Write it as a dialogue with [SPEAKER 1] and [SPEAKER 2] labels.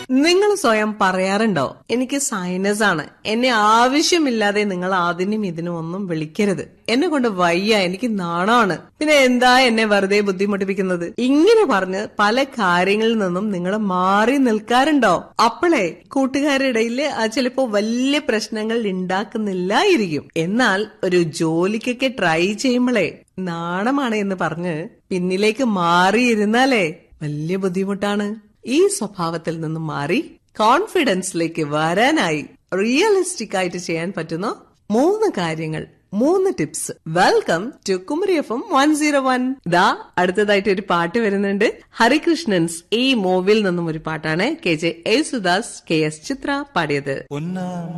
[SPEAKER 1] നിങ്ങൾ സ്വയം പറയാറുണ്ടോ എനിക്ക് സൈനസ് ആണ് എന്നെ ആവശ്യമില്ലാതെ നിങ്ങൾ അതിനും ഇതിനും ഒന്നും വിളിക്കരുത് എന്നെ കൊണ്ട് വയ്യ എനിക്ക് നാണമാണ് പിന്നെ എന്താ എന്നെ വെറുതെ ബുദ്ധിമുട്ടിപ്പിക്കുന്നത് ഇങ്ങനെ പറഞ്ഞ് പല കാര്യങ്ങളിൽ നിന്നും നിങ്ങൾ മാറി നിൽക്കാറുണ്ടോ അപ്പോളേ കൂട്ടുകാരുടെ ഇടയിൽ ചിലപ്പോ വലിയ പ്രശ്നങ്ങൾ ഉണ്ടാക്കുന്നില്ലായിരിക്കും എന്നാൽ ഒരു ജോലിക്കൊക്കെ ട്രൈ ചെയ്യുമ്പോഴേ നാണമാണ് എന്ന് പറഞ്ഞ് പിന്നിലേക്ക് മാറിയിരുന്നാലേ വലിയ ബുദ്ധിമുട്ടാണ് ഈ സ്വഭാവത്തിൽ നിന്നും മാറി കോൺഫിഡൻസിലേക്ക് വരാനായി റിയലിസ്റ്റിക് ആയിട്ട് ചെയ്യാൻ പറ്റുന്ന മൂന്ന് കാര്യങ്ങൾ മൂന്ന് tips welcome to Kumari F M one zero one ദാ അടുത്തതായിട്ട് ഒരു പാട്ട് വരുന്നുണ്ട് ഹരികൃഷ്ണൻസ് ഈ മൂവിൽ നിന്നും ഒരു പാട്ടാണ് K J Yesudas K S Chithra പാടിയത്
[SPEAKER 2] പൊന്നാം